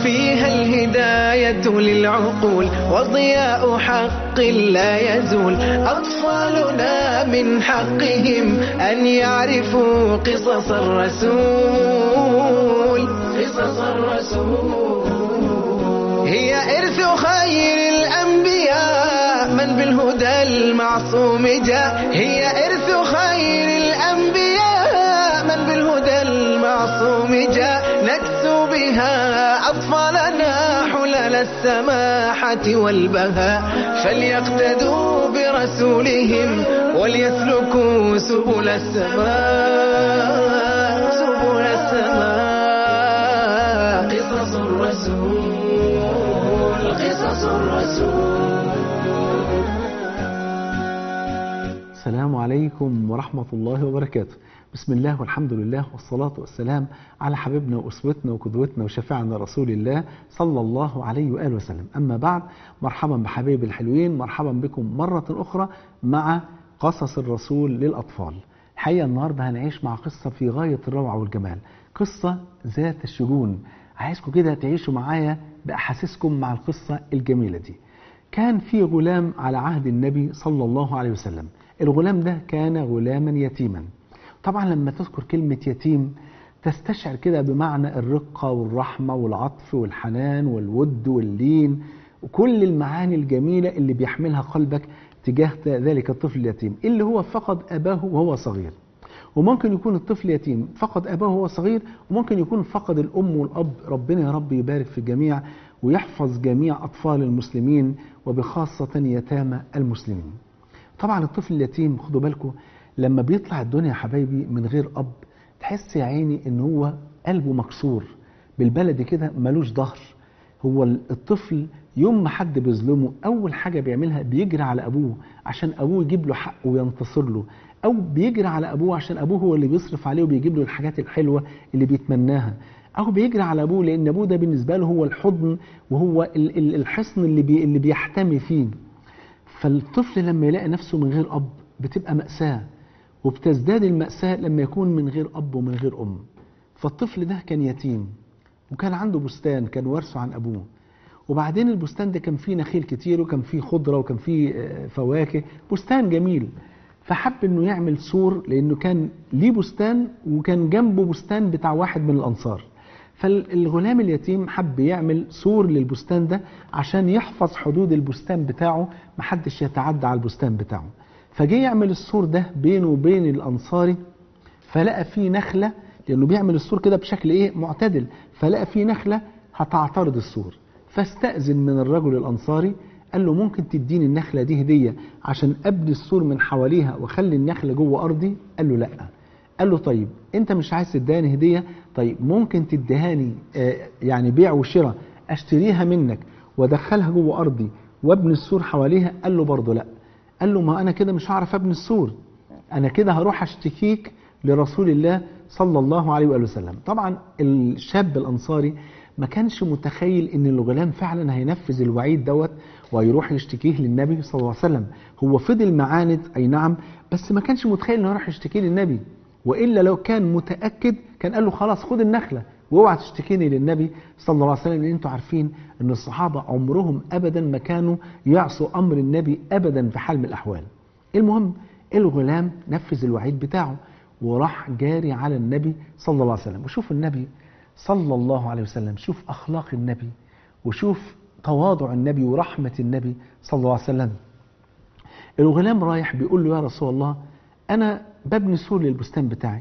فيها الهداية للعقول وضياء حق لا يزول أطفالنا من حقهم أن يعرفوا قصص الرسول قصص الرسول هي إرث خير الأنبياء من بالهدى المعصوم جاء هي إرث خير الأنبياء من بالهدى المعصوم جاء نكسو بها أطفالنا حلل السماحة والبهاء فليقتدوا برسولهم وليسلكوا سبل السماء سبل السماء قصص الرسول قصص الرسول السلام عليكم ورحمة الله وبركاته بسم الله والحمد لله والصلاة والسلام على حبيبنا وأسوتنا وقدوتنا وشفيعنا رسول الله صلى الله عليه وآله وسلم أما بعد مرحبا بحبايب الحلوين مرحبا بكم مرة أخرى مع قصص الرسول للأطفال الحقيقة النهاردة هنعيش مع قصة في غاية الروعة والجمال قصة ذات الشجون عايزكم كده تعيشوا معايا بأحاسيسكم مع القصة الجميلة دي كان في غلام على عهد النبي صلى الله عليه وسلم الغلام ده كان غلاما يتيما طبعا لما تذكر كلمة يتيم تستشعر كده بمعنى الرقة والرحمة والعطف والحنان والود واللين وكل المعاني الجميلة اللي بيحملها قلبك تجاه ذلك الطفل اليتيم اللي هو فقد أباه وهو صغير وممكن يكون الطفل يتيم فقد أباه وهو صغير وممكن يكون فقد الأم والأب ربنا يا رب يبارك في الجميع ويحفظ جميع أطفال المسلمين وبخاصة يتامى المسلمين طبعا الطفل اليتيم خدوا بالكم لما بيطلع الدنيا يا حبايبي من غير أب تحس يا عيني إن هو قلبه مكسور بالبلدي كده ملوش ظهر هو الطفل يوم ما حد بيظلمه أول حاجة بيعملها بيجري على أبوه عشان أبوه يجيب له حقه وينتصر له أو بيجري على أبوه عشان أبوه هو اللي بيصرف عليه وبيجيب له الحاجات الحلوة اللي بيتمناها أو بيجري على أبوه لأن أبوه ده بالنسبة له هو الحضن وهو الحصن اللي بي اللي بيحتمي فيه فالطفل لما يلاقي نفسه من غير أب بتبقى مأساة وبتزداد المأساة لما يكون من غير أب ومن غير أم فالطفل ده كان يتيم وكان عنده بستان كان ورثه عن أبوه وبعدين البستان ده كان فيه نخيل كتير وكان فيه خضرة وكان فيه فواكه بستان جميل فحب انه يعمل سور لانه كان ليه بستان وكان جنبه بستان بتاع واحد من الانصار فالغلام اليتيم حب يعمل سور للبستان ده عشان يحفظ حدود البستان بتاعه محدش يتعدى على البستان بتاعه فجه يعمل السور ده بينه وبين الانصاري فلقى فيه نخلة لانه بيعمل السور كده بشكل ايه معتدل فلقى فيه نخلة هتعترض السور فاستأذن من الرجل الانصاري قال له ممكن تديني النخلة دي هدية عشان أبني السور من حواليها وأخلي النخلة جوه أرضي قال له لأ قال له طيب أنت مش عايز تديني هدية طيب ممكن تديهاني آه يعني بيع وشراء أشتريها منك وأدخلها جوه أرضي وأبني السور حواليها قال له برضه لأ قال له ما أنا كده مش هعرف أبني السور أنا كده هروح أشتكيك لرسول الله صلى الله عليه وآله وسلم طبعا الشاب الأنصاري ما كانش متخيل ان الغلام فعلا هينفذ الوعيد دوت ويروح يشتكيه للنبي صلى الله عليه وسلم هو فضل معاند اي نعم بس ما كانش متخيل انه يروح يشتكيه للنبي والا لو كان متاكد كان قال له خلاص خد النخله واوعى تشتكيني للنبي صلى الله عليه وسلم لان انتوا عارفين ان الصحابه عمرهم ابدا ما كانوا يعصوا امر النبي ابدا في حال من الاحوال المهم الغلام نفذ الوعيد بتاعه وراح جاري على النبي صلى الله عليه وسلم وشوف النبي صلى الله عليه وسلم شوف أخلاق النبي وشوف تواضع النبي ورحمة النبي صلى الله عليه وسلم الغلام رايح بيقول له يا رسول الله أنا ببني سور للبستان بتاعي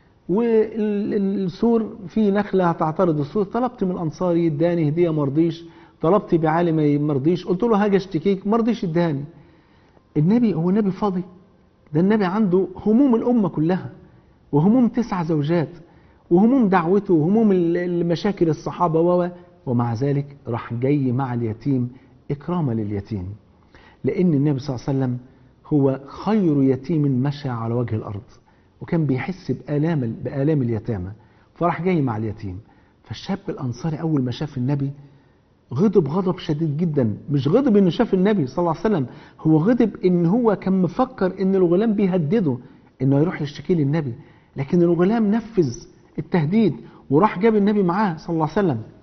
والسور فيه نخلة هتعترض السور طلبت من الأنصاري اداني هدية مرضيش طلبت بعالم مرضيش قلت له هاجي اشتكيك مرضيش اداني النبي هو نبي فاضي ده النبي عنده هموم الأمة كلها وهموم تسع زوجات وهموم دعوته وهموم المشاكل الصحابة و ومع ذلك راح جاي مع اليتيم إكراما لليتيم لأن النبي صلى الله عليه وسلم هو خير يتيم مشى على وجه الأرض وكان بيحس بآلام بآلام اليتامى فراح جاي مع اليتيم فالشاب الأنصاري أول ما شاف النبي غضب غضب شديد جدا مش غضب انه شاف النبي صلى الله عليه وسلم هو غضب ان هو كان مفكر ان الغلام بيهدده انه يروح يشتكي للنبي لكن الغلام نفذ التهديد وراح جاب النبي معاه صلى الله عليه وسلم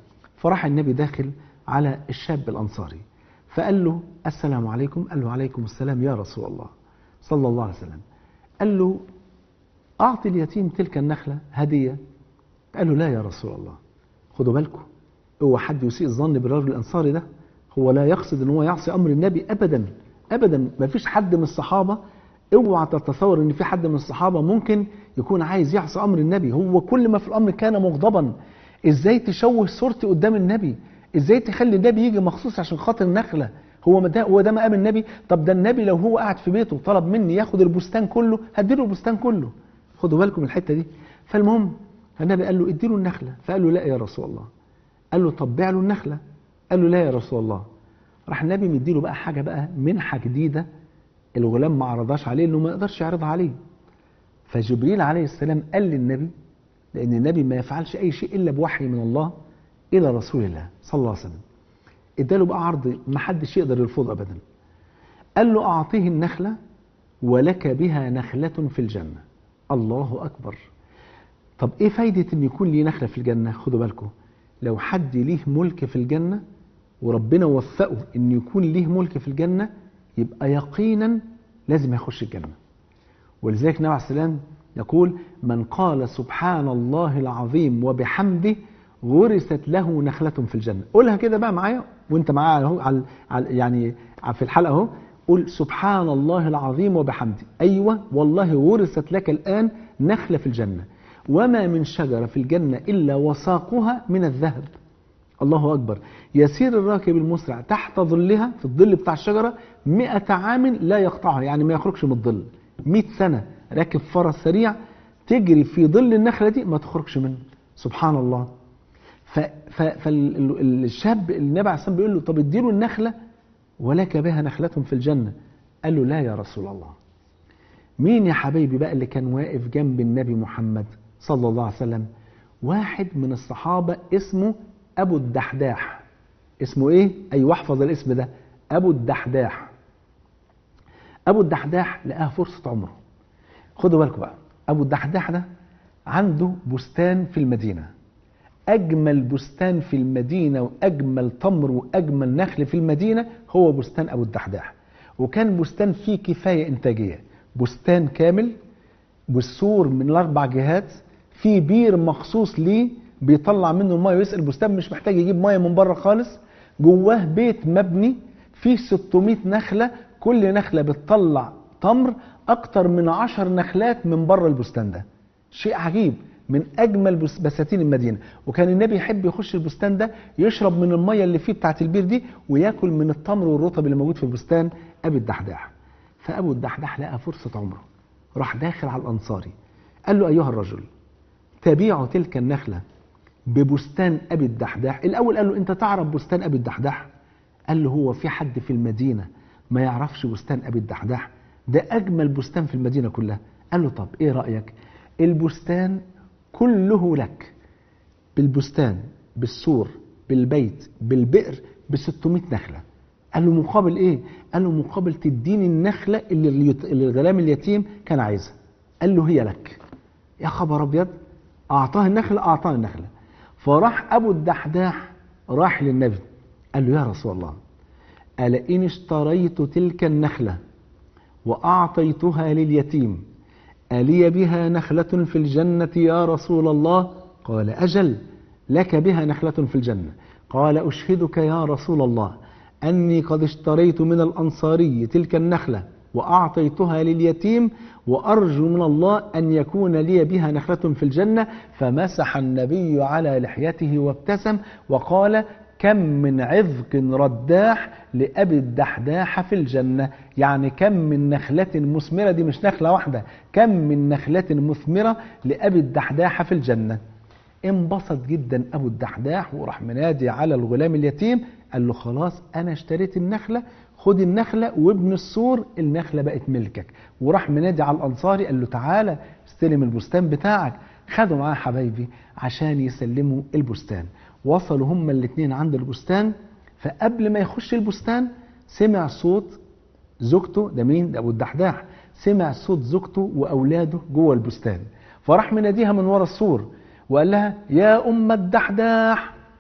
فراح النبي داخل على الشاب الأنصاري فقال له السلام عليكم قال له عليكم السلام يا رسول الله صلى الله عليه وسلم قال له أعطي اليتيم تلك النخلة هدية قال له لا يا رسول الله خدوا بالكم هو حد يسيء الظن بالرجل الأنصاري ده هو لا يقصد ان هو يعصي أمر النبي أبدا أبدا ما فيش حد من الصحابة اوعى تتصور ان في حد من الصحابة ممكن يكون عايز يعصي أمر النبي هو كل ما في الأمر كان مغضبا ازاي تشوه صورتي قدام النبي ازاي تخلي النبي يجي مخصوص عشان خاطر نخله هو ما ده هو ده مقام النبي طب ده النبي لو هو قاعد في بيته وطلب مني ياخد البستان كله هديله البستان كله خدوا بالكم من الحته دي فالمهم النبي قال له اديله النخله فقال له لا يا رسول الله قال له طب بيع له النخله قال له لا يا رسول الله راح النبي مديله بقى حاجه بقى منحه جديده الغلام ما عرضهاش عليه انه ما يقدرش يعرضها عليه فجبريل عليه السلام قال للنبي لان النبي ما يفعلش اي شيء الا بوحي من الله الى رسول الله صلى الله عليه وسلم اداله بقى عرض ما حدش يقدر يرفضه ابدا قال له اعطيه النخله ولك بها نخله في الجنه الله اكبر طب ايه فايده ان يكون لي نخله في الجنه خدوا بالكم لو حد ليه ملك في الجنه وربنا وفقه ان يكون ليه ملك في الجنه يبقى يقينا لازم يخش الجنه ولذلك النبي عليه السلام يقول من قال سبحان الله العظيم وبحمده غرست له نخلة في الجنة قولها كده بقى معايا وانت معايا اهو على على- يعني في الحلقة اهو قول سبحان الله العظيم وبحمده أيوة والله غرست لك الآن نخلة في الجنة وما من شجرة في الجنة إلا وساقها من الذهب الله أكبر يسير الراكب المسرع تحت ظلها في الظل بتاع الشجرة مئة عام لا يقطعها يعني ما يخرجش من الظل مئة سنة راكب فرس سريع تجري في ظل النخلة دي ما تخرجش منه سبحان الله فالشاب النبي عليه الصلاة بيقول له طب اديله النخلة ولك بها نخلة في الجنة قال له لا يا رسول الله مين يا حبيبي بقى اللي كان واقف جنب النبي محمد صلى الله عليه وسلم واحد من الصحابة اسمه أبو الدحداح اسمه إيه؟ أيوة احفظ الاسم ده أبو الدحداح أبو الدحداح لقاه فرصة عمره خدوا بالكم بقى أبو الدحداح ده عنده بستان في المدينة أجمل بستان في المدينة وأجمل تمر وأجمل نخل في المدينة هو بستان أبو الدحداح وكان بستان فيه كفاية إنتاجية بستان كامل بالسور من الأربع جهات في بير مخصوص ليه بيطلع منه المية ويسقي البستان مش محتاج يجيب مية من بره خالص جواه بيت مبني فيه 600 نخلة كل نخلة بتطلع تمر أكتر من عشر نخلات من بره البستان ده شيء عجيب من اجمل بس- بساتين المدينه وكان النبي يحب يخش البستان ده يشرب من الميه اللي فيه بتاعه البير دي وياكل من التمر والرطب اللي موجود في البستان ابي الدحداح فابو الدحداح لقى فرصه عمره راح داخل على الانصاري قال له ايها الرجل تبيع تلك النخله ببستان ابي الدحداح الاول قال له انت تعرف بستان ابي الدحداح قال له هو في حد في المدينه ما يعرفش بستان ابي الدحداح ده اجمل بستان في المدينه كلها قال له طب ايه رايك البستان كله لك بالبستان بالسور بالبيت بالبئر ب 600 نخله قال له مقابل ايه قال له مقابل تديني النخله اللي اليت- اللي الغلام اليتيم كان عايزها قال له هي لك يا خبر ابيض اعطاه النخله اعطاه النخله فراح ابو الدحداح راح للنبي قال له يا رسول الله ألا إن اشتريت تلك النخلة وأعطيتها لليتيم ألي بها نخلة في الجنة يا رسول الله قال أجل لك بها نخلة في الجنة قال أشهدك يا رسول الله أني قد اشتريت من الأنصاري تلك النخلة وأعطيتها لليتيم وأرجو من الله أن يكون لي بها نخلة في الجنة فمسح النبي على لحيته وابتسم وقال كم من عذق رداح لأبي الدحداح في الجنة يعني كم من نخلة مثمرة دي مش نخلة واحدة كم من نخلة مثمرة لأبي الدحداح في الجنة انبسط جدا أبو الدحداح وراح منادي على الغلام اليتيم قال له خلاص أنا اشتريت النخلة خد النخلة وابن السور النخلة بقت ملكك وراح منادي على الأنصاري قال له تعالى استلم البستان بتاعك خدوا معاه حبايبي عشان يسلموا البستان وصلوا هما الاثنين عند البستان فقبل ما يخش البستان سمع صوت زوجته ده مين ده ابو الدحداح سمع صوت زوجته واولاده جوه البستان فراح مناديها من ورا السور وقال لها يا ام الدحداح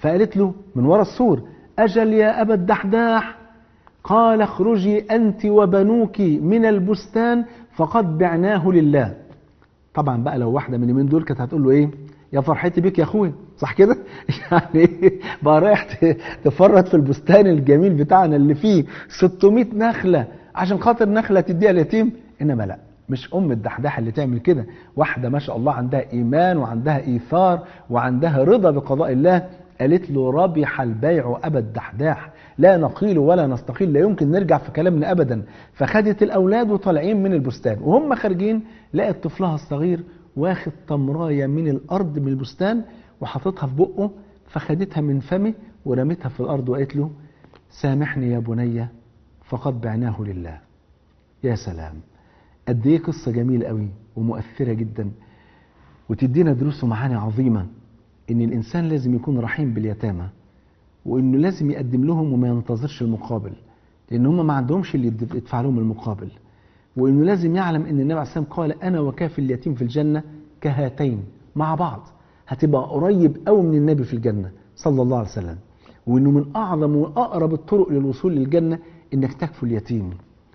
فقالت له من ورا السور أجل يا أبا الدحداح قال اخرجي أنت وبنوك من البستان فقد بعناه لله طبعا بقى لو واحدة من من دول كانت هتقول له إيه يا فرحتي بك يا أخويا صح كده يعني بقى رايح ت- تفرط في البستان الجميل بتاعنا اللي فيه 600 نخلة عشان خاطر نخلة تديها اليتيم إنما لا مش أم الدحداح اللي تعمل كده واحدة ما شاء الله عندها إيمان وعندها إيثار وعندها رضا بقضاء الله قالت له ربح البيع أبا الدحداح لا نقيل ولا نستقيل لا يمكن نرجع في كلامنا أبدا فخدت الأولاد وطالعين من البستان وهم خارجين لقت طفلها الصغير واخد تمراية من الأرض من البستان وحاططها في بقه فخدتها من فمه ورمتها في الأرض وقالت له سامحني يا بني فقد بعناه لله يا سلام قد ايه قصة جميلة قوي ومؤثرة جدا وتدينا دروس ومعاني عظيمة ان الانسان لازم يكون رحيم باليتامى وانه لازم يقدم لهم وما ينتظرش المقابل لان هم ما عندهمش اللي يدف- يدفع لهم المقابل وانه لازم يعلم ان النبي عليه الصلاه والسلام قال انا وكافي اليتيم في الجنه كهاتين مع بعض هتبقى قريب قوي من النبي في الجنه صلى الله عليه وسلم وانه من اعظم واقرب الطرق للوصول للجنه انك تكفل اليتيم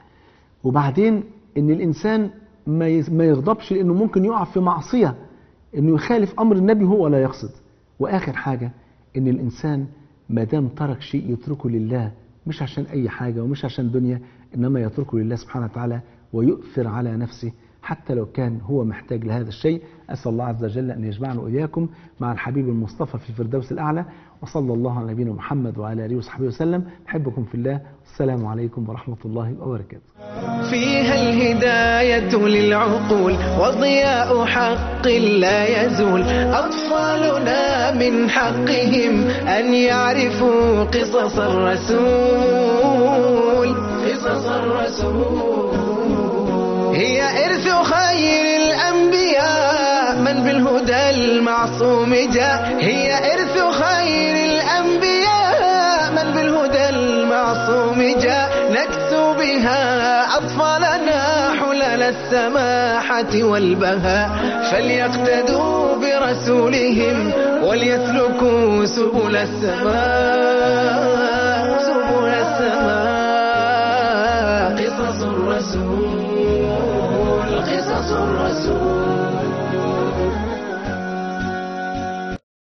وبعدين ان الانسان ما يز- ما يغضبش لانه ممكن يقع في معصيه انه يخالف امر النبي هو لا يقصد واخر حاجه ان الانسان ما دام ترك شيء يتركه لله مش عشان اي حاجه ومش عشان دنيا انما يتركه لله سبحانه وتعالى ويؤثر على نفسه حتى لو كان هو محتاج لهذا الشيء اسال الله عز وجل ان يجمعنا واياكم مع الحبيب المصطفى في الفردوس الاعلى وصلى الله على نبينا محمد وعلى اله وصحبه وسلم احبكم في الله السلام عليكم ورحمه الله وبركاته فيها الهداية للعقول وضياء حق لا يزول أطفالنا من حقهم أن يعرفوا قصص الرسول قصص الرسول هي إرث خير الأنبياء من بالهدى المعصوم جاء هي إرث خير الأنبياء من بالهدى المعصوم جاء نكسو بها أطفالنا حلل السماحة والبهاء فليقتدوا برسولهم وليسلكوا سبل السماء